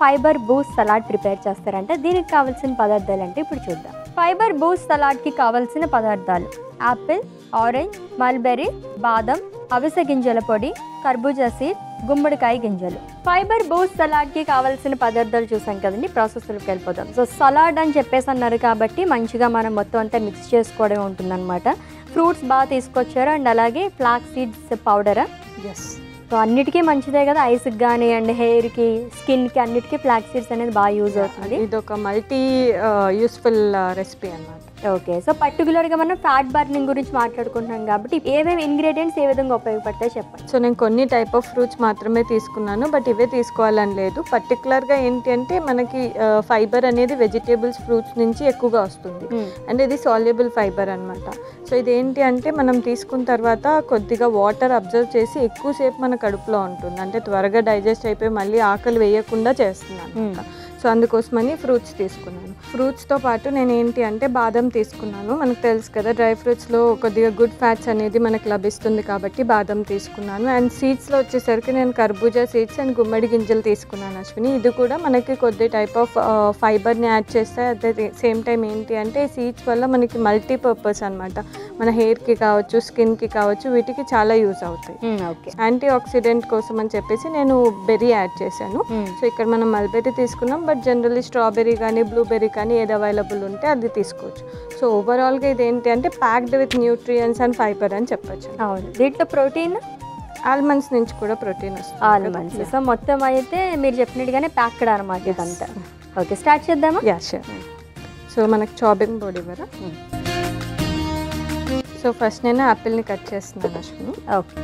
Fibre boost salad prepare చేస్తారంటే దీనికి కావాల్సిన పదార్థాలు అంటే ఇప్పుడు చూద్దాం ఫైబర్ బూస్ట్ సలాడ్కి కావాల్సిన పదార్థాలు యాపిల్ ఆరెంజ్ మల్బెర్రీ బాదం అవిసె గింజల పొడి కర్బూజా సీడ్ గుమ్మడికాయ గింజలు ఫైబర్ బూస్ట్ సలాడ్కి కావాల్సిన పదార్థాలు చూసాం కదండి ప్రాసెస్లోకి వెళ్ళిపోదాం సో సలాడ్ అని చెప్పేసి అన్నారు కాబట్టి మంచిగా మనం మొత్తం అంతా మిక్స్ చేసుకోవడం ఉంటుందన్నమాట ఫ్రూట్స్ బాగా తీసుకొచ్చారు అండ్ అలాగే ఫ్లాక్ సీడ్స్ పౌడరా ఎస్ సో అన్నిటికీ మంచిదే కదా ఐస్కి కానీ అండ్ హెయిర్కి స్కిన్కి అన్నిటికీ ఫ్లాక్ సీడ్స్ అనేది బాగా యూజ్ అవుతుంది ఇది ఒక మల్టీ యూస్ఫుల్ రెసిపీ అన్నమాట ఓకే సో పర్టికులర్గా మనం ఫ్యాట్ బర్నింగ్ గురించి మాట్లాడుకుంటున్నాం కాబట్టి ఏమేమి ఇంగ్రీడియంట్స్ ఏ విధంగా ఉపయోగపడతాయి చెప్పండి సో నేను కొన్ని టైప్ ఆఫ్ ఫ్రూట్స్ మాత్రమే తీసుకున్నాను బట్ ఇవే తీసుకోవాలని లేదు పర్టికులర్గా ఏంటి అంటే మనకి ఫైబర్ అనేది వెజిటేబుల్స్ ఫ్రూట్స్ నుంచి ఎక్కువగా వస్తుంది అండ్ ఇది సాల్యుబుల్ ఫైబర్ అనమాట సో ఇది ఏంటి అంటే మనం తీసుకున్న తర్వాత కొద్దిగా వాటర్ అబ్జర్వ్ చేసి ఎక్కువసేపు మన కడుపులో ఉంటుంది అంటే త్వరగా డైజెస్ట్ అయిపోయి మళ్ళీ ఆకలి వేయకుండా చేస్తున్నాను అనమాట సో అందుకోసమని ఫ్రూట్స్ తీసుకున్నాను ఫ్రూట్స్తో పాటు నేను ఏంటి అంటే బాదం తీసుకున్నాను మనకు తెలుసు కదా డ్రై ఫ్రూట్స్లో కొద్దిగా గుడ్ ఫ్యాట్స్ అనేది మనకు లభిస్తుంది కాబట్టి బాదం తీసుకున్నాను అండ్ సీడ్స్లో వచ్చేసరికి నేను కర్బూజా సీడ్స్ అండ్ గుమ్మడి గింజలు తీసుకున్నాను అశ్విని ఇది కూడా మనకి కొద్ది టైప్ ఆఫ్ ఫైబర్ని యాడ్ చేస్తే అదే సేమ్ టైం ఏంటి అంటే సీడ్స్ వల్ల మనకి మల్టీపర్పస్ అనమాట మన హెయిర్కి కావచ్చు స్కిన్కి కావచ్చు వీటికి చాలా యూజ్ అవుతాయి ఓకే యాంటీ ఆక్సిడెంట్ కోసం అని చెప్పేసి నేను బెర్రీ యాడ్ చేశాను సో ఇక్కడ మనం మల్బెర్రీ తీసుకున్నాం బట్ జనరల్లీ స్ట్రాబెర్రీ కానీ బ్లూబెర్రీ కానీ ఏది అవైలబుల్ ఉంటే అది తీసుకోవచ్చు సో ఓవరాల్గా ఇది ఏంటి అంటే packed with nutrients and fibre అని చెప్పొచ్చు అవును దీంట్లో ప్రోటీన్ ఆల్మండ్స్ నుంచి కూడా ప్రోటీన్ వస్తుంది ఆల్మండ్స్ సో మొత్తం అయితే మీరు చెప్పినట్టుగానే ప్యాక్డ్ అనమాట ఇదంతా ఓకే స్టార్ట్ చేద్దామా యా షూర్ సో మనకు చాపింగ్ బోర్డ్ ఇవ్వరా సో ఫస్ట్ నేను యాపిల్ని కట్ చేస్తున్నాను అశ్విని ఓకే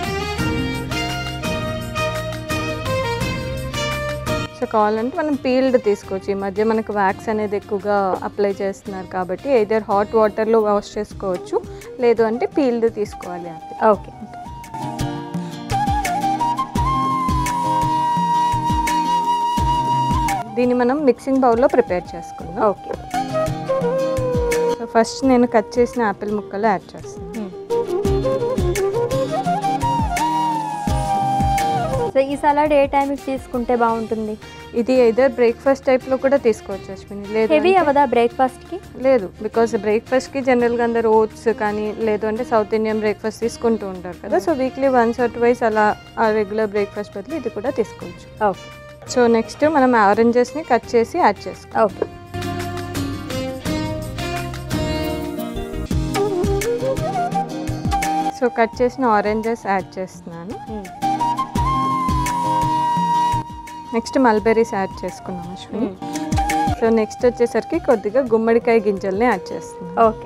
సో కావాలంటే మనం పీల్డ్ తీసుకోవచ్చు ఈ మధ్య మనకు వ్యాక్స్ అనేది ఎక్కువగా అప్లై చేస్తున్నారు కాబట్టి ఎయిదర్ హాట్ వాటర్లో వాష్ చేసుకోవచ్చు లేదు అంటే పీల్డ్ తీసుకోవాలి యాపిల్ ఓకే దీన్ని మనం మిక్సింగ్ బౌల్లో ప్రిపేర్ చేసుకుందాం ఓకే సో ఫస్ట్ నేను కట్ చేసిన యాపిల్ ముక్కలు యాడ్ చేస్తాను సో ఈ సలాడ్ ఏ టైంకి తీసుకుంటే బాగుంటుంది ఇది ఎయిదర్ బ్రేక్ఫాస్ట్ టైప్లో కూడా తీసుకోవచ్చు అశ్విని లేదు హెవీ అంటే- అవదా బ్రేక్ఫాస్ట్కి లేదు బికాస్ బ్రేక్ఫాస్ట్కి జనరల్గా అందరు ఓట్స్ కానీ లేదు అంటే సౌత్ ఇండియన్ బ్రేక్ఫాస్ట్ తీసుకుంటూ ఉంటారు కదా so weekly once or twice అలా ఆ రెగ్యులర్ బ్రేక్ఫాస్ట్ బదులు ఇది కూడా తీసుకోవచ్చు ఓకే సో నెక్స్ట్ మనం ఆరెంజెస్ని కట్ చేసి యాడ్ చేసుకోవాలి ఓకే సో కట్ చేసిన ఆరెంజెస్ యాడ్ చేస్తున్నాను నెక్స్ట్ మల్బెర్రీస్ యాడ్ చేసుకున్నాం అశ్విని సో నెక్స్ట్ వచ్చేసరికి కొద్దిగా గుమ్మడికాయ గింజల్ని యాడ్ చేస్తున్నాను ఓకే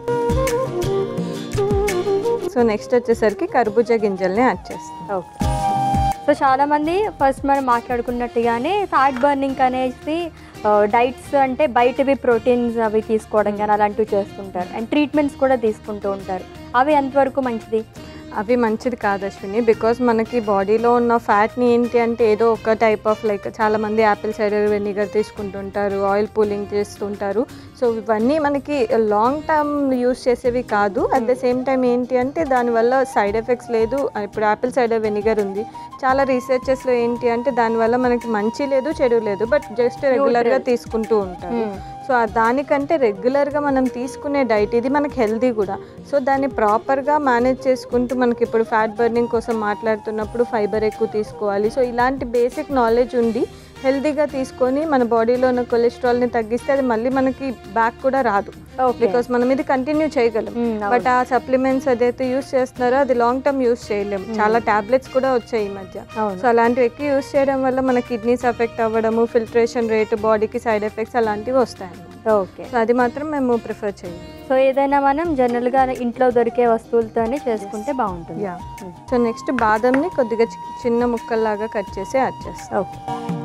సో నెక్స్ట్ వచ్చేసరికి కర్బూజా గింజల్ని యాడ్ చేస్తున్నాను ఓకే సో చాలామంది ఫస్ట్ మనం మాట్లాడుకున్నట్టుగానే ఫ్యాట్ బర్నింగ్ అనేసి డైట్స్ అంటే బయటవి ప్రోటీన్స్ అవి తీసుకోవడం కానీ అలాంటివి చేస్తుంటారు అండ్ ట్రీట్మెంట్స్ కూడా తీసుకుంటూ ఉంటారు అవి ఎంతవరకు మంచిది అవి మంచిది కాదు అశ్విని బికాస్ మనకి బాడీలో ఉన్న ఫ్యాట్ని ఏంటి అంటే ఏదో ఒక టైప్ ఆఫ్ లైక్ చాలామంది యాపిల్ సైడర్ వెనిగర్ తీసుకుంటుంటారు ఆయిల్ పూలింగ్ చేస్తుంటారు సో ఇవన్నీ మనకి లాంగ్ టర్మ్ యూస్ చేసేవి కాదు అట్ ద సేమ్ టైం ఏంటి అంటే దానివల్ల సైడ్ ఎఫెక్ట్స్ లేదు ఇప్పుడు యాపిల్ సైడర్ వెనిగర్ ఉంది చాలా రీసెర్చెస్లో ఏంటి అంటే దానివల్ల మనకి మంచి లేదు చెడు లేదు బట్ జస్ట్ రెగ్యులర్గా తీసుకుంటూ ఉంటారు సో ఆ దానికంటే రెగ్యులర్గా మనం తీసుకునే డైట్ ఇది మనకి హెల్దీ కూడా సో దాన్ని ప్రాపర్గా మేనేజ్ చేసుకుంటూ మనకి ఇప్పుడు ఫ్యాట్ బర్నింగ్ కోసం మాట్లాడుతున్నప్పుడు ఫైబర్ ఎక్కువ తీసుకోవాలి సో ఇలాంటి బేసిక్ నాలెడ్జ్ ఉండి హెల్దీగా తీసుకొని మన బాడీలో ఉన్న కొలెస్ట్రాల్ని తగ్గిస్తే అది మళ్ళీ మనకి బ్యాక్ కూడా రాదు ఓకే బికాస్ మనం ఇది కంటిన్యూ చేయగలం బట్ ఆ సప్లిమెంట్స్ ఏదైతే యూస్ చేస్తున్నారో అది లాంగ్ టర్మ్ యూస్ చేయలేం చాలా టాబ్లెట్స్ కూడా వచ్చాయి ఈ మధ్య అవును సో అలాంటివి ఎక్కువ యూస్ చేయడం వల్ల మన కిడ్నీస్ ఎఫెక్ట్ అవ్వడము ఫిల్ట్రేషన్ రేట్ బాడీకి సైడ్ ఎఫెక్ట్స్ అలాంటివి వస్తాయి ఓకే సో అది మాత్రం మేము ప్రిఫర్ చేయం సో ఏదైనా మనం జనరల్గా ఇంట్లో దొరికే వస్తువులతోనే చేసుకుంటే బాగుంటుంది యా సో నెక్స్ట్ బాదంని కొద్దిగా చి- చిన్న ముక్కల్లాగా కట్ చేసి యాడ్ చేస్తాం ఓకే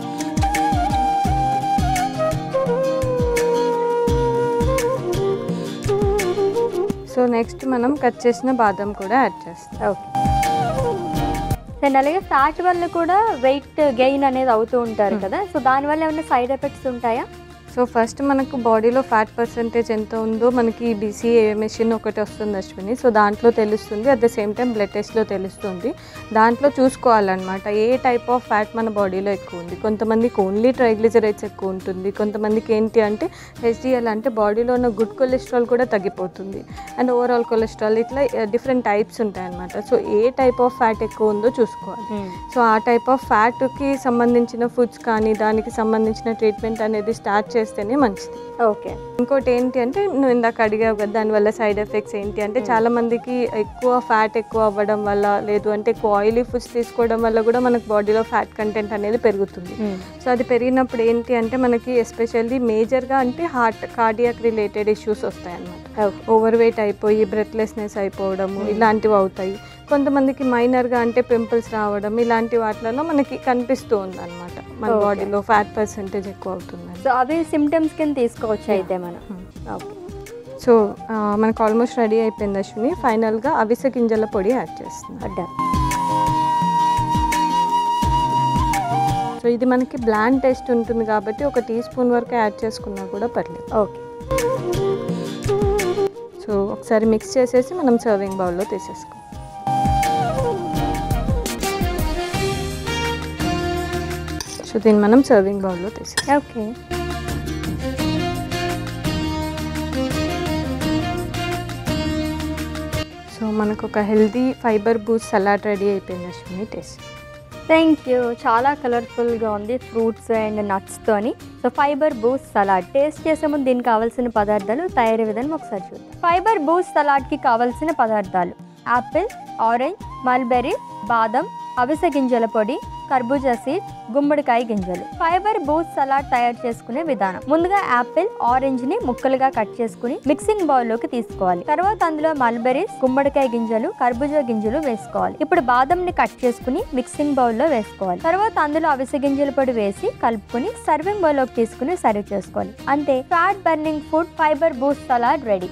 సో నెక్స్ట్ మనం కట్ చేసిన బాదం కూడా యాడ్ చేస్తాం ఓకే అండ్ అలాగే ఫ్యాట్ వల్ల కూడా వెయిట్ గెయిన్ అనేది అవుతూ ఉంటారు కదా సో దానివల్ల ఏమైనా సైడ్ ఎఫెక్ట్స్ ఉంటాయా సో ఫస్ట్ మనకు బాడీలో ఫ్యాట్ పర్సంటేజ్ ఎంత ఉందో మనకి బీసీఏ మెషిన్ ఒకటి వస్తుంది అశ్విని సో దాంట్లో తెలుస్తుంది at the same time blood టెస్ట్లో తెలుస్తుంది దాంట్లో చూసుకోవాలన్నమాట ఏ టైప్ ఆఫ్ ఫ్యాట్ మన బాడీలో ఎక్కువ ఉంది కొంతమందికి ఓన్లీ ట్రైగ్లిజరైడ్స్ ఎక్కువ ఉంటుంది కొంతమందికి ఏంటి అంటే హెచ్డిఎల్ అంటే బాడీలో ఉన్న గుడ్ కొలెస్ట్రాల్ కూడా తగ్గిపోతుంది అండ్ ఓవరాల్ కొలెస్ట్రాల్ ఇట్లా డిఫరెంట్ టైప్స్ ఉంటాయన్నమాట సో ఏ టైప్ ఆఫ్ ఫ్యాట్ ఎక్కువ ఉందో చూసుకోవాలి సో ఆ టైప్ ఆఫ్ ఫ్యాట్కి సంబంధించిన ఫుడ్స్ కానీ దానికి సంబంధించిన ట్రీట్మెంట్ అనేది స్టార్ట్ చేస్తేనే మంచిది ఓకే ఇంకోటి ఏంటి అంటే నువ్వు ఇందాక అడిగావు కదా దానివల్ల సైడ్ ఎఫెక్ట్స్ ఏంటి అంటే చాలా మందికి ఎక్కువ ఫ్యాట్ ఎక్కువ అవ్వడం వల్ల లేదు అంటే ఎక్కువ ఆయిలీ ఫుడ్స్ తీసుకోవడం వల్ల కూడా మనకు బాడీలో ఫ్యాట్ కంటెంట్ అనేది పెరుగుతుంది సో అది పెరిగినప్పుడు ఏంటి అంటే మనకి ఎస్పెషల్లీ మేజర్గా అంటే హార్ట్ కార్డియాక్ రిలేటెడ్ ఇష్యూస్ వస్తాయి అన్నమాట ఓకే ఓవర్ వెయిట్ అయిపోయి బ్రెత్లెస్నెస్ అయిపోవడము ఇలాంటివి అవుతాయి కొంతమందికి మైనర్గా అంటే పింపుల్స్ రావడం ఇలాంటి వాటిలలో మనకి కనిపిస్తూ ఉంది అనమాట మన Okay. బాడీలో ఫ్యాట్ పర్సెంటేజ్ ఎక్కువ అవుతుందని సో అవి సిమ్టమ్స్ కింద తీసుకోవచ్చు అయితే మనం ఓకే సో ఆ, మనకు ఆల్మోస్ట్ రెడీ అయిపోయింది అశ్విని ఫైనల్గా అవిసె గింజల పొడి యాడ్ చేస్తున్నాం డన్ సో ఇది మనకి బ్లాండ్ టేస్ట్ ఉంటుంది కాబట్టి ఒక టీ స్పూన్ వరకు యాడ్ చేసుకున్నా కూడా పర్లేదు ఓకే సో ఒకసారి మిక్స్ చేసేసి మనం సర్వింగ్ బౌల్లో తీసేసుకోం సో దీన్ని మనం సర్వింగ్ బౌల్లో తీసేస్తాం ఓకే సో మనకు ఒక healthy fibre boost salad ready అయిపోయింది అశ్విని టేస్ట్ థ్యాంక్ యూ చాలా కలర్ఫుల్గా ఉంది ఫ్రూట్స్ అండ్ నట్స్తోని so fibre boost salad taste చేసే ముందు దీనికి కావాల్సిన పదార్థాలు తయారీ విధానం ఒకసారి చూద్దాం ఫైబర్ బూస్ట్ సలాడ్కి కావాల్సిన పదార్థాలు యాపిల్ ఆరెంజ్ మల్బెర్రీ బాదం అవిసె గింజల పొడి కర్బూజా సీడ్ గుమ్మడికాయ గింజలు ఫైబర్ బూస్ట్ సలాడ్ తయారు చేసుకునే విధానం ముందుగా యాపిల్ ఆరెంజ్ ని ముక్కలుగా కట్ చేసుకుని మిక్సింగ్ బౌల్ లోకి తీసుకోవాలి తర్వాత అందులో మల్బెరీస్ గుమ్మడికాయ గింజలు కర్బూజా గింజలు వేసుకోవాలి ఇప్పుడు బాదం ని కట్ చేసుకుని మిక్సింగ్ బౌల్ లో వేసుకోవాలి తర్వాత అందులో అవిసె గింజల పొడి వేసి కలుపుకుని సర్వింగ్ బౌల్ లోకి తీసుకుని సర్వ్ చేసుకోవాలి అంతే fat burning food fibre boost salad ready